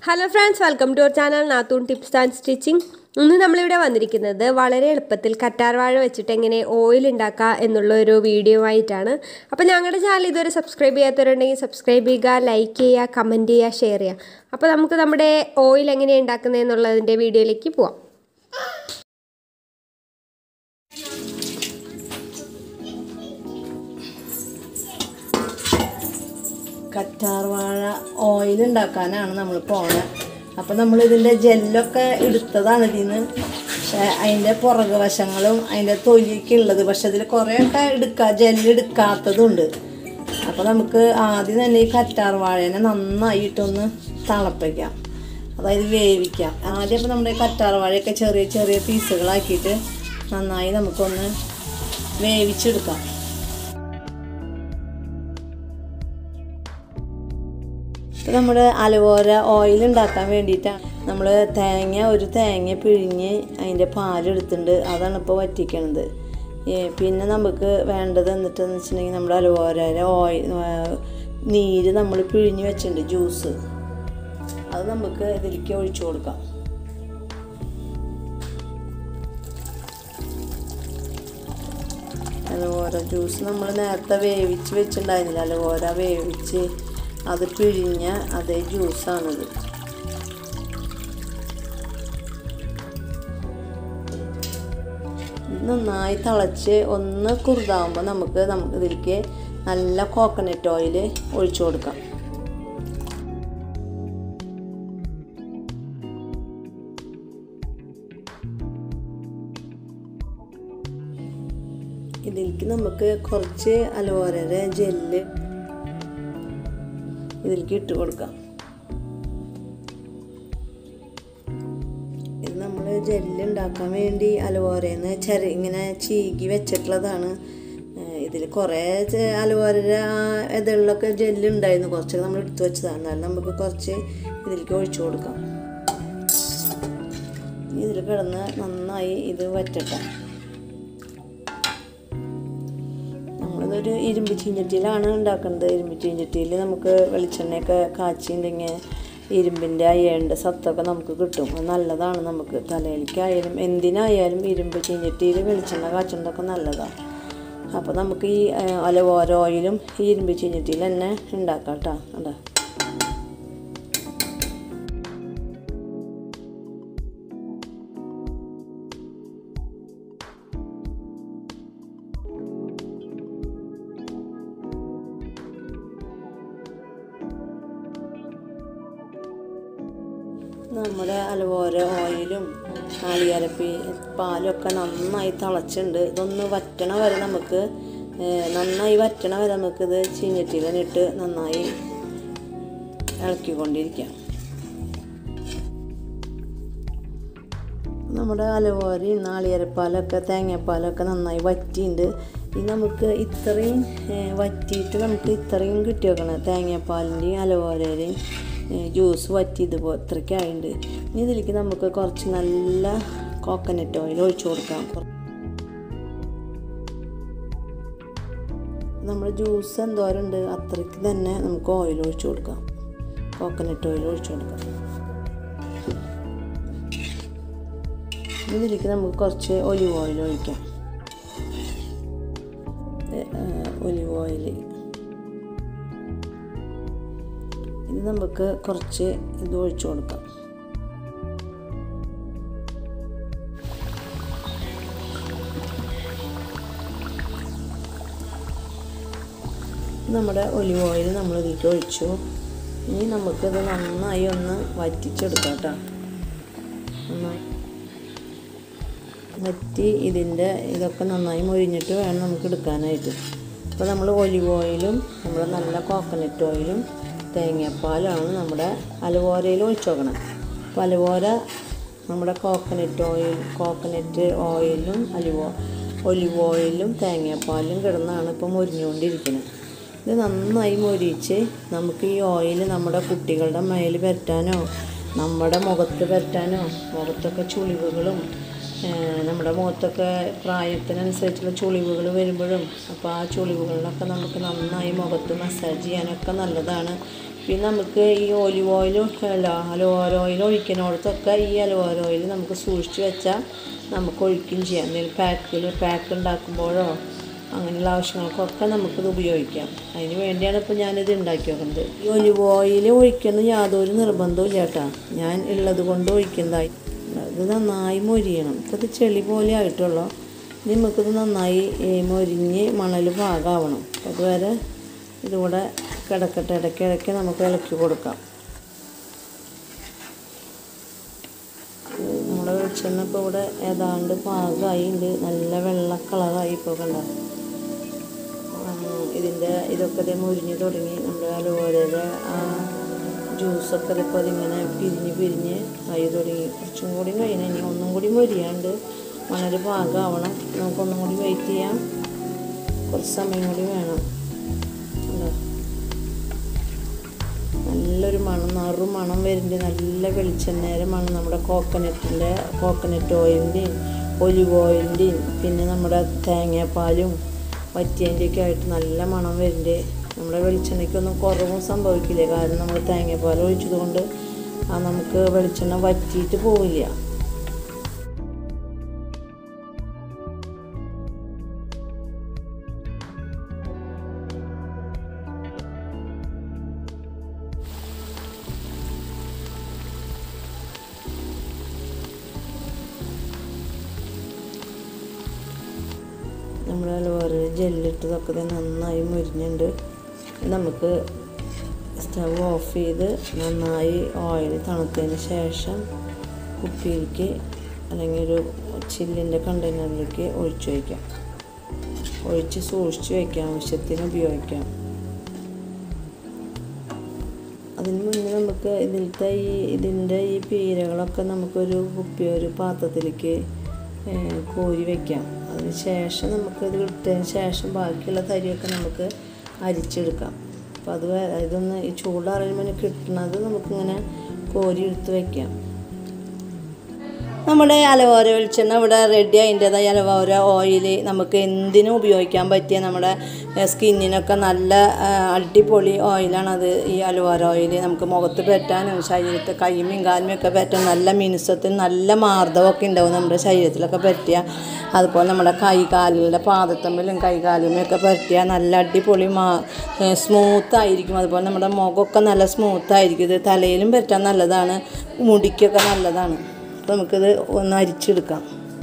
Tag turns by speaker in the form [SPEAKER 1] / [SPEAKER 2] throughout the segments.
[SPEAKER 1] hello friends welcome to our channel Nathoon tips and stitching ഇന്ന് നമ്മളിവിടെ വന്നിരിക്കുന്നത് വളരെ എളുപ്പത്തിൽ കറ്റാർവാഴ വെച്ചിട്ട് എങ്ങനെ ഓയിൽ ഉണ്ടാക്കുക എന്നുള്ള ഒരു വീഡിയോ ആയിട്ടാണ് അപ്പോൾ ഞങ്ങളുടെ ചാനൽ ഇതുവരെ സബ്സ്ക്രൈബ് ചെയ്യാത്തവരുണ്ടെങ്കിൽ സബ്സ്ക്രൈബ് ചെയ്യുക ലൈക്ക് ചെയ്യുക കമൻറ്റ് ചെയ്യുക ഷെയർ ചെയ്യുക അപ്പോൾ നമുക്ക് നമ്മുടെ ഓയിൽ എങ്ങനെയാണ് ഉണ്ടാക്കുന്നത് എന്നുള്ളതിൻ്റെ വീഡിയോയിലേക്ക് പോവാം
[SPEAKER 2] കറ്റാർവാഴ ഓയിൽ ഉണ്ടാക്കാനാണ് നമ്മൾ പോണത് അപ്പം നമ്മൾ ഇതിൻ്റെ ജെല്ലൊക്കെ എടുത്തതാണ് ഇതിൽ നിന്ന് പക്ഷേ അതിൻ്റെ പുറകു വശങ്ങളും അതിൻ്റെ തൊലിയൊക്കെ ഉള്ളത് പക്ഷെ ഇതിൽ കുറേയൊക്കെ എടുക്കുക ജെല്ല് എടുക്കാത്തതുണ്ട് അപ്പോൾ നമുക്ക് ആദ്യം തന്നെ ഈ കറ്റാർവാഴേനെ നന്നായിട്ടൊന്ന് തിളപ്പിക്കാം അതായത് വേവിക്കാം ആദ്യം അപ്പോൾ നമ്മുടെ കറ്റാർവാഴയൊക്കെ ചെറിയ ചെറിയ പീസുകളാക്കിയിട്ട് നന്നായി നമുക്കൊന്ന് വേവിച്ചെടുക്കാം ഇപ്പം നമ്മൾ അലവോര ഓയിൽ ഉണ്ടാക്കാൻ വേണ്ടിയിട്ടാണ് നമ്മൾ തേങ്ങ ഒരു തേങ്ങ പിഴിഞ്ഞ് അതിൻ്റെ പാലെടുത്തിട്ടുണ്ട് അതാണ് ഇപ്പോൾ വറ്റിക്കണത് ഏ, പിന്നെ നമുക്ക് വേണ്ടത് എന്നിട്ടെന്ന് വെച്ചിട്ടുണ്ടെങ്കിൽ നമ്മുടെ അലവോരയുടെ ഓയിൽ നീര് നമ്മൾ പിഴിഞ്ഞ് വെച്ചിട്ടുണ്ട് ജ്യൂസ് അത് നമുക്ക് ഇതിലേക്ക് ഒഴിച്ചു കൊടുക്കാം അലവോര ജ്യൂസ് നമ്മൾ നേരത്തെ വേവിച്ച് വെച്ചിട്ടുണ്ടായിരുന്നില്ല അലവോര വേവിച്ച് അത് പിഴിഞ്ഞ അതേ ജ്യൂസാണിത് ഇത് നന്നായി തിളച്ച് ഒന്ന് കുറുതാവുമ്പോൾ നമുക്ക് നമുക്ക് ഇതിലേക്ക് നല്ല കോക്കനട്ട് ഓയിൽ ഒഴിച്ചു കൊടുക്കാം ഇതിലേക്ക് നമുക്ക് കുറച്ച് അലോവേരയുടെ ജെല്ല് ഇതിലേക്ക് ഇട്ട് കൊടുക്കാം ഇത് നമ്മൾ ജെല്ല് ഉണ്ടാക്കാൻ വേണ്ടി അലോവേരന്ന് ചെറ ഇങ്ങനെ ചീകി വെച്ചിട്ടുള്ളതാണ് ഇതിൽ കുറേ അലോവേരയുടെ ആ ഇതളിലൊക്കെ ജെല്ല് ഉണ്ടായിരുന്നു കുറച്ചൊക്കെ നമ്മൾ എടുത്തു വെച്ചതാണ് എന്നാലും നമുക്ക് കുറച്ച് ഇതിലേക്ക് ഒഴിച്ചു കൊടുക്കാം ഇതിൽ കിടന്ന് നന്നായി ഇത് വറ്റട്ടെ നമ്മളിതൊരു ഇരുമ്പ് ചീഞ്ചട്ടിയിലാണ് ഉണ്ടാക്കുന്നത് ഇരുമ്പ് ചീഞ്ചട്ടിയിൽ നമുക്ക് വെളിച്ചെണ്ണയൊക്കെ കാച്ചിണ്ടെങ്കിൽ ഇരുമ്പിൻ്റെ അയ്യേണ്ട സത്തൊക്കെ നമുക്ക് കിട്ടും അത് നല്ലതാണ് നമുക്ക് തലയിലേക്കായാലും എന്തിനായാലും ഇരുമ്പ് ചീഞ്ചട്ടിയിൽ വെളിച്ചെണ്ണ കാച്ചുന്നതൊക്കെ നല്ലതാണ് അപ്പോൾ നമുക്ക് ഈ അലവോര ഓയിലും ഈ ഇരുമ്പ് ചീഞ്ചട്ടിയിൽ തന്നെ ഉണ്ടാക്കാം കേട്ടോ അതാ നമ്മുടെ അലവോര ഓയിലും നാളികേരപ്പി പാലൊക്കെ നന്നായി തിളച്ചിട്ടുണ്ട് ഇതൊന്ന് വറ്റണ വരെ നമുക്ക് നന്നായി വറ്റണ വരെ നമുക്കിത് ചീഞ്ഞട്ടിയിലിട്ട് നന്നായി ഇളക്കിക്കൊണ്ടിരിക്കാം നമ്മുടെ അലവോരയും നാളികേരപ്പാലൊക്കെ തേങ്ങാപ്പാലൊക്കെ നന്നായി വറ്റിയിട്ടുണ്ട് ഇനി നമുക്ക് ഇത്രയും വറ്റിയിട്ട് നമുക്ക് ഇത്രയും കിട്ടി വെക്കണം തേങ്ങാപ്പാലിൻ്റെയും അലവോരയുടെയും ജ്യൂസ് വറ്റി ഇതുപോലെ ഇത്രയ്ക്കായിട്ടുണ്ട് ഇനി ഇതിലേക്ക് നമുക്ക് കുറച്ച് നല്ല കോക്കനട്ട് ഓയിൽ ഒഴിച്ചു കൊടുക്കാം നമ്മുടെ ജ്യൂസ് എന്തോരമുണ്ട് അത്രയ്ക്ക് തന്നെ നമുക്ക് ഓയിൽ ഒഴിച്ചു കൊടുക്കാം കോക്കനട്ട് ഓയിൽ ഒഴിച്ചു കൊടുക്കാം ഇതിലേക്ക് നമുക്ക് കുറച്ച് ഒലിവ് ഓയിൽ ഒഴിക്കാം ഒലിവ് ഓയിൽ ഇത് നമുക്ക് കുറച്ച് ഇത് ഒഴിച്ചു കൊടുക്കാം നമ്മുടെ ഒലിവ് ഓയിൽ നമ്മൾ ഇതിലേക്ക് ഒഴിച്ചു ഇനി നമുക്കിത് നന്നായി ഒന്ന് വറ്റിച്ചെടുക്കാം കേട്ടോ നന്നായി വറ്റി ഇതിൻ്റെ ഇതൊക്കെ നന്നായി മൊരിഞ്ഞിട്ട് വേണം നമുക്ക് എടുക്കാനായിട്ട് അപ്പോൾ നമ്മൾ ഒലിവ് ഓയിലും നമ്മൾ നല്ല കോക്കനട്ട് ഓയിലും തേങ്ങാപ്പാലാണ് നമ്മുടെ അലവോരയിൽ ഒഴിച്ചു നോക്കണം അപ്പോൾ അലവോര നമ്മുടെ കോക്കനട്ട് ഓയിൽ കോക്കനട്ട് ഓയിലും അലുവോ ഒലിവ് ഓയിലും തേങ്ങാപ്പാലും കിടന്നാണ് ഇപ്പോൾ മൊരിഞ്ഞുകൊണ്ടിരിക്കുന്നത് ഇത് നന്നായി മൊരിച്ച് നമുക്ക് ഈ ഓയിൽ നമ്മുടെ കുട്ടികളുടെ മേൽ പരട്ടാനോ നമ്മുടെ മുഖത്ത് പരട്ടാനോ മുഖത്തൊക്കെ ചുളിവുകളും നമ്മുടെ മുഖത്തൊക്കെ പ്രായത്തിനനുസരിച്ചുള്ള ചുളിവുകൾ വരുമ്പോഴും അപ്പോൾ ആ ചുളിവുകളിലൊക്കെ നമുക്ക് നന്നായി മുഖത്ത് മസാജ് ചെയ്യാനൊക്കെ നല്ലതാണ് പിന്നെ നമുക്ക് ഈ ഒലിവ് ഓയിലും അല്ല അലോവര ഓയിൽ ഒഴിക്കുന്നിടത്തൊക്കെ ഈ അലോവര ഓയിൽ നമുക്ക് സൂക്ഷിച്ച് വെച്ചാൽ നമുക്ക് ഒഴിക്കുകയും ചെയ്യാം എന്തെങ്കിലും പാക്കിൽ പാക്ക് ഉണ്ടാക്കുമ്പോഴോ അങ്ങനെയുള്ള ആവശ്യങ്ങൾക്കൊക്കെ നമുക്കിത് ഉപയോഗിക്കാം അതിന് വേണ്ടിയാണ് ഇപ്പോൾ ഞാനിത് ഉണ്ടാക്കി വെക്കുന്നത് ഈ ഒലിവ് ഓയിൽ ഒഴിക്കുന്ന യാതൊരു നിർബന്ധവും ഇല്ല കേട്ടോ ഞാൻ ഉള്ളത് കൊണ്ട് ഒഴിക്കുന്നതായി ഇത് നന്നായി മൊരിയണം ഇത് ചെളി പോലെ ആയിട്ടുള്ളൂ ഇനി നമുക്കിത് നന്നായി ഏ, മൊരിഞ്ഞ് മണൽ പാകമാവണം അപ്പോൾ അതുവരെ ഇതുകൂടെ കിടക്കട്ടെ ഇടയ്ക്ക് ഇടയ്ക്ക് നമുക്ക് ഇളക്കി കൊടുക്കാം ഇത് നമ്മുടെ വെളിച്ചെണ്ണ ഇപ്പോൾ ഇവിടെ ഏതാണ്ട് പാകമായി ഉണ്ട് നല്ല വെള്ള കളറായി ഇപ്പോൾ കണ്ട ഇതിൻ്റെ ഇതൊക്കെ ദേ മുരിഞ്ഞ് തുടങ്ങി നമ്മുടെ അലോവേരയുടെ ആ ജ്യൂസൊക്കെ ഇതിപ്പോൾ ഇതിങ്ങനെ പിരിഞ്ഞ് പിരിഞ്ഞ് ആയി തുടങ്ങി കുറച്ചും കൂടി കഴിയണം ഇനി ഒന്നും കൂടി മൊരിയാണ്ട് മണൽ പാകമാവണം നമുക്കൊന്നും കൂടി വെയിറ്റ് ചെയ്യാം കുറച്ച് സമയം കൂടി വേണം കണ്ടോ നല്ലൊരു മണം നറു മണം വരുന്നുണ്ട് നല്ല വെളിച്ചെണ്ണേരെ മണം നമ്മുടെ കോക്കനട്ടിൻ്റെ കോക്കനട്ട് ഓയിലിൻ്റെയും ഒലിവ് ഓയിലിൻ്റെയും പിന്നെ നമ്മുടെ തേങ്ങാപ്പാലും വറ്റിയൻ്റെയൊക്കെ ആയിട്ട് നല്ല മണം വരുന്നുണ്ട് നമ്മുടെ വെളിച്ചെണ്ണയ്ക്കൊന്നും കുറവും സംഭവിക്കില്ല കാരണം നമ്മൾ തേങ്ങാപ്പാൽ ഒഴിച്ചത് കൊണ്ട് ആ നമുക്ക് വെളിച്ചെണ്ണ വറ്റിയിട്ട് പോവില്ല നമ്മൾ അലോവേര ജെല്ലിട്ടതൊക്കെ ദേ നന്നായി മുരിഞ്ഞുണ്ട് നമുക്ക് സ്റ്റവ് ഓഫ് ചെയ്ത് നന്നായി ഓയിൽ തണുത്തതിന് ശേഷം കുപ്പിയിലേക്ക് അല്ലെങ്കിൽ ഒരു ചില്ലിൻ്റെ കണ്ടെയ്നറിലേക്ക് ഒഴിച്ചു വയ്ക്കാം ഒഴിച്ച് സൂക്ഷിച്ച് വയ്ക്കാം ആവശ്യത്തിന് ഉപയോഗിക്കാം അതിന് മുന്നേ നമുക്ക് ഇതിലത്തെ ഈ ഇതിൻ്റെ ഈ പീരകളൊക്കെ നമുക്കൊരു കുപ്പി ഒരു പാത്രത്തിലേക്ക് ഏഹ്, കോരി വയ്ക്കാം അതിന് ശേഷം നമുക്കത് ഇട്ടതിന് ശേഷം ബാക്കിയുള്ള തരിയൊക്കെ നമുക്ക് അരിച്ചെടുക്കാം അപ്പോൾ അത് വേ- ഇതൊന്ന് ഈ ചൂടാറിയുമ്പോൾ കിട്ടുന്നത് നമുക്കിങ്ങനെ കോരി എടുത്ത് വയ്ക്കാം നമ്മുടെ അലവോര വെളിച്ചെണ്ണ ഇവിടെ റെഡി അതിൻ്റെതായ അലവോര ഓയിൽ നമുക്ക് എന്തിനും ഉപയോഗിക്കാൻ പറ്റിയ നമ്മുടെ ഏഹ്, സ്കിന്നിനൊക്കെ നല്ല ആ, അടിപൊളി ഓയിലാണത് ഈ അലവോര ഓയിൽ നമുക്ക് മുഖത്ത് പറ്റാനും ശരീരത്തെ കൈമയും കാലുമയും ഒക്കെ പറ്റാൻ നല്ല മിനുസത്തിന് നല്ല മാർദ്ദവമൊക്കെ ഉണ്ടാവും നമ്മുടെ ശരീരത്തിലൊക്കെ പറ്റിയ അതുപോലെ നമ്മുടെ കൈ കാലുകളുടെ പാദത്തമ്മിലും കൈ കാലുമയും ഒക്കെ പറ്റിയ നല്ല അടിപൊളി മാ സ്മൂത്ത് ആയിരിക്കും അതുപോലെ നമ്മുടെ മുഖമൊക്കെ നല്ല സ്മൂത്ത് ആയിരിക്കും ഇത് തലയിലും പറ്റാൻ നല്ലതാണ് മുടിക്കൊക്കെ നല്ലതാണ് അപ്പോൾ നമുക്കിത് ഒന്ന് അരിച്ചെടുക്കാം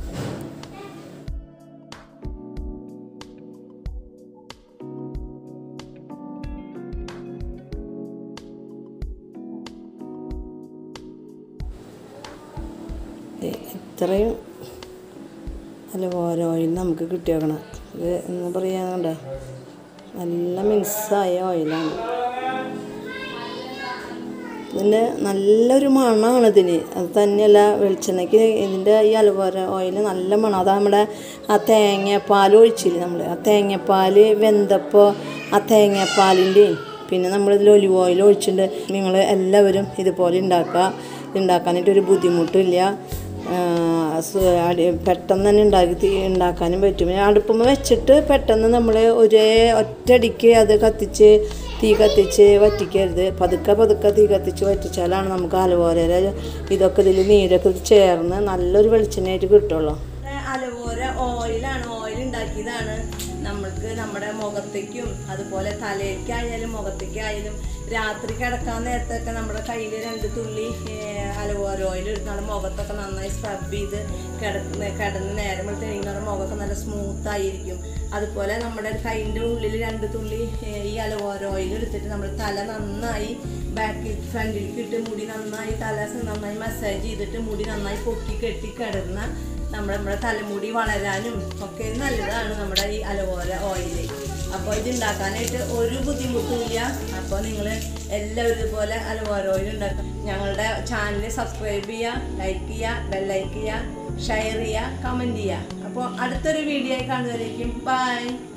[SPEAKER 2] ദേ ഇത്രയും അല്ല ഓരോ ഓയിൽ നമുക്ക് കിട്ടിയേക്കണം ഇത് എന്ന് പറയാനുണ്ട നല്ല മിക്സായ ഓയിലാണ് ഇതിൻ്റെ നല്ലൊരു മണമാണ് ഇതിന് അത് തന്നെയല്ല വെളിച്ചെണ്ണയ്ക്ക് ഇതിൻ്റെ ഈ അലുവോര ഓയിൽ നല്ല മണം അതാ നമ്മുടെ ആ തേങ്ങാപ്പാൽ ഒഴിച്ചില്ലേ നമ്മൾ ആ തേങ്ങാപ്പാൽ വെന്തപ്പോൾ ആ തേങ്ങാപ്പാലിൻ്റെയും പിന്നെ നമ്മളിതിൽ ഒലിവ് ഓയിൽ ഒഴിച്ചിട്ടുണ്ട് നിങ്ങൾ എല്ലാവരും ഇതുപോലെ ഉണ്ടാക്കുക ഉണ്ടാക്കാനായിട്ട് ഒരു ബുദ്ധിമുട്ടില്ല ആ, സു- അടി- പെട്ടെന്ന് തന്നെ ഉണ്ടാക്കി തീ- ഉണ്ടാക്കാനും പറ്റും പിന്നെ അടുപ്പുമ്മ വെച്ചിട്ട് പെട്ടെന്ന് നമ്മൾ ഒരേ ഒറ്റയടിക്ക് അത് കത്തിച്ച് തീ കത്തിച്ച് വറ്റിക്കരുത് പതുക്കെ പതുക്കെ തീ കത്തിച്ച് വറ്റിച്ചാലാണ് നമുക്ക് അലവോര ഇതൊക്കെ ഇതിൽ നീരൊക്കെ ചേർന്ന് നല്ലൊരു വെളിച്ചെണ്ണയായിട്ട് കിട്ടുള്ളൂ അലവോര ഓയിലാണ് ഓയിൽ ഉണ്ടാക്കിയതാണ് നമ്മൾക്ക് നമ്മുടെ മുഖത്തേക്കും അതുപോലെ തലയ്ക്കായാലും മുഖത്തേക്കായാലും രാത്രി കിടക്കാൻ നേരത്തൊക്കെ നമ്മുടെ കയ്യിൽ രണ്ട് തുള്ളി അലവോര ഓയിൽ എടുത്ത് നമ്മുടെ മുഖത്തൊക്കെ നന്നായി സ്ക്രബ് ചെയ്ത് കിടന്ന് കിടന്ന് നേരം വെളുത്ത് കഴിയുമ്പോൾ നമ്മുടെ മുഖമൊക്കെ നല്ല സ്മൂത്ത് ആയിരിക്കും അതുപോലെ നമ്മുടെ കൈൻ്റെ ഉള്ളിൽ രണ്ട് തുള്ളി ഏഹ്, ഈ അലവോര ഓയിൽ എടുത്തിട്ട് നമ്മൾ തല നന്നായി ബാക്കിൽ ഫ്രണ്ടിലേക്ക് ഇട്ട് മുടി നന്നായി തല നന്നായി മസാജ് ചെയ്തിട്ട് മുടി നന്നായി പൊക്കി കെട്ടി കിടന്ന നമ്മുടെ നമ്മുടെ തലമുടി വളരാനും ഒക്കെ നല്ലതാണ് നമ്മുടെ ഈ അലവോര ഓയിൽ അപ്പോൾ ഇത് ഉണ്ടാക്കാനായിട്ട് ഒരു ബുദ്ധിമുട്ടുമില്ല അപ്പോൾ നിങ്ങൾ എല്ലാവരും ഇതുപോലെ അലവോര ഓയിൽ ഉണ്ടാക്കും ഞങ്ങളുടെ ചാനൽ സബ്സ്ക്രൈബ് ചെയ്യുക ലൈക്ക് ചെയ്യുക ബെല്ലൈക്ക് ചെയ്യുക ഷെയർ ചെയ്യുക കമൻറ്റ് ചെയ്യുക അപ്പോൾ അടുത്തൊരു വീഡിയോ ആയി കാണുന്നവരേക്കും ബൈ